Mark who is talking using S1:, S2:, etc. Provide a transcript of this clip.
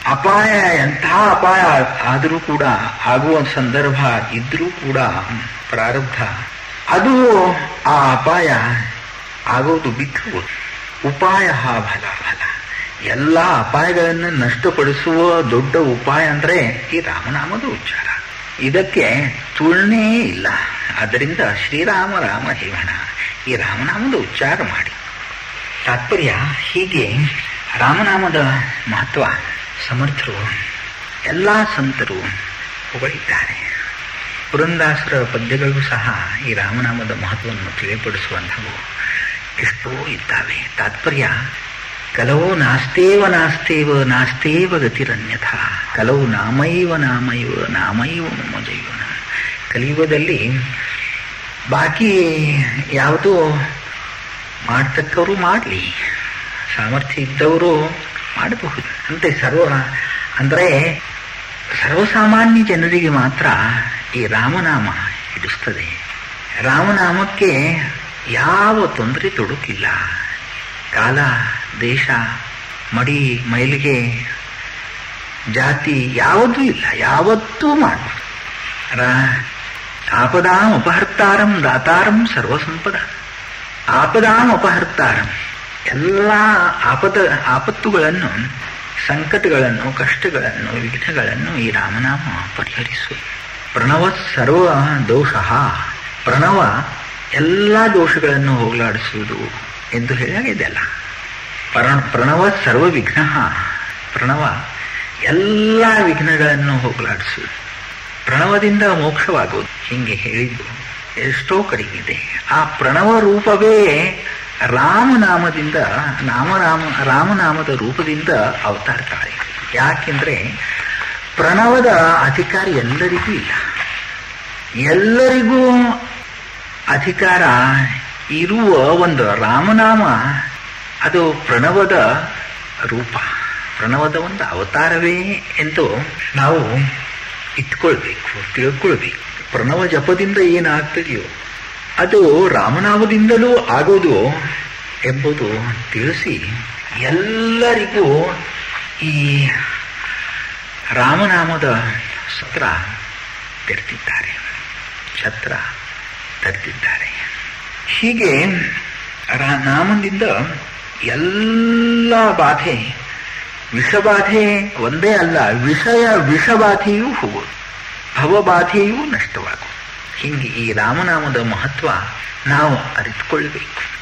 S1: ಅಪಾಯ ಎಂಥ ಅಪಾಯ ಆದರೂ ಕೂಡ ಆಗುವ ಸಂದರ್ಭ ಇದ್ರೂ ಕೂಡ ಪ್ರಾರಬ್ಧ ಅದು ಆ ಅಪಾಯ ಆಗೋದು ಬಿಟ್ಟು ಉಪಾಯ ಫಲ ಫಲ ಎಲ್ಲ ಅಪಾಯಗಳನ್ನು ನಷ್ಟಪಡಿಸುವ ದೊಡ್ಡ ಉಪಾಯ ಅಂದ್ರೆ ಈ ರಾಮನಾಮದ ಉಚ್ಚಾರ ಇದಕ್ಕೆ ತುಳನೆ ಇಲ್ಲ ಅದರಿಂದ ಶ್ರೀರಾಮ ರಾಮ ಹೇವಣ ಈ ರಾಮನಾಮದ ಉಚ್ಚಾರ ಮಾಡಿ ತಾತ್ಪರ್ಯ ಹೀಗೆ ರಾಮನಾಮದ ಮಹತ್ವ ಸಮರ್ಥರು ಎಲ್ಲ ಸಂತರು ಹೊಗಳಿದ್ದಾರೆ ಪುರಂದಾಸರ ಪದ್ಯಗಳಿಗೂ ಸಹ ಈ ರಾಮನಾಮದ ಮಹತ್ವವನ್ನು ತಿಳಿಪಡಿಸುವಂಥವು ಎಷ್ಟೋ ಇದ್ದಾವೆ ತಾತ್ಪರ್ಯ ಕಲವು ನಾಸ್ತೇವ ನಾಸ್ತೇವ ನಾಸ್ತೇವ ಗತಿರನ್ಯಥ ಕಲವು ನಾಮೈವ ನಾಮೈವ ನಾಮೈವ ಮಮ ಜೈವನ ಕಲಿಯುಗದಲ್ಲಿ ಬಾಕಿ ಯಾವುದೋ ಮಾಡ್ತಕ್ಕವರು ಮಾಡಲಿ ಸಾಮರ್ಥ್ಯ ಇದ್ದವರು ಮಾಡಬಹುದು ಅಂತೆ ಸರ್ವ ಅಂದರೆ ಸರ್ವಸಾಮಾನ್ಯ ಜನರಿಗೆ ಮಾತ್ರ ಈ ರಾಮನಾಮ ಹಿಡಿಸ್ತದೆ ರಾಮನಾಮಕ್ಕೆ ಯಾವ ತೊಂದರೆ ತೊಡಕಿಲ್ಲ ಕಾಲ ದೇಶ ಮಡಿ ಮೈಲಿಗೆ ಜಾತಿ ಯಾವುದೂ ಇಲ್ಲ ಯಾವತ್ತೂ ಮಾಡಬಹುದು ಆಪದಾಂ ಅಪಹರ್ತಾರಂ ದಾತಾರಂ ಸರ್ವಸಂಪದ ಆಪದಾಂ ಅಪಹರ್ತಾರಂ ಎಲ್ಲ ಆಪದ ಆಪತ್ತುಗಳನ್ನು ಸಂಕಟಗಳನ್ನು ಕಷ್ಟಗಳನ್ನು ವಿಘ್ನಗಳನ್ನು ಈ ರಾಮನಾಮ ಪರಿಹರಿಸು ಪ್ರಣವ ಸರ್ವ ದೋಷ ಪ್ರಣವ ಎಲ್ಲ ದೋಷಗಳನ್ನು ಹೋಗಲಾಡಿಸುವುದು ಎಂದು ಹೇಳಿದೆಲ್ಲ ಪರ ಪ್ರಣವ ಸರ್ವ ವಿಘ್ನ ಪ್ರಣವ ಎಲ್ಲ ವಿಘ್ನಗಳನ್ನು ಹೋಗಲಾಡಿಸುವುದು ಪ್ರಣವದಿಂದ ಮೋಕ್ಷವಾಗುವುದು ಹೀಗೆ ಹೇಳಿದ್ದು ಎಷ್ಟೋ ಕಡೆಗಿದೆ ಆ ಪ್ರಣವ ರೂಪವೇ ರಾಮನಾಮದಿಂದ ನಾಮನಾಮ ರಾಮನಾಮದ ರೂಪದಿಂದ ಅವತಾರ ತಾಳೆ ಯಾಕೆಂದ್ರೆ ಪ್ರಣವದ ಅಧಿಕಾರ ಎಲ್ಲರಿಗೂ ಇಲ್ಲ ಎಲ್ಲರಿಗೂ ಅಧಿಕಾರ ಇರುವ ಒಂದು ರಾಮನಾಮ ಅದು ಪ್ರಣವದ ರೂಪ ಪ್ರಣವದ ಒಂದು ಅವತಾರವೇ ಎಂದು ನಾವು ಇಟ್ಕೊಳ್ಬೇಕು ತಿಳ್ಕೊಳ್ಬೇಕು ಪ್ರಣವ ಜಪದಿಂದ ಏನಾಗ್ತದೆಯೋ ಅದು ರಾಮನಾಮದಿಂದಲೂ ಆಗೋದು ಎಂಬುದು ತಿಳಿಸಿ ಎಲ್ಲರಿಗೂ ಈ ರಾಮನಾಮದ ಸತ್ರ ತೆರೆದಿದ್ದಾರೆ ಛತ್ರ ತರ್ತಿದ್ದಾರೆ ಹೀಗೆ ನಾಮದಿಂದ ಎಲ್ಲ ಬಾಧೆ ವಿಷಬಾಧೆ ಒಂದೇ ಅಲ್ಲ ವಿಷಯ ವಿಷಬಾಧೆಯೂ ಹೋಗೋದು ಭವಬಾಧೆಯೂ ನಷ್ಟವಾಗುವುದು ಹೀಗೆ ಈ ರಾಮನಾಮದ ಮಹತ್ವ ನಾವು ಅರಿತುಕೊಳ್ಳಬೇಕು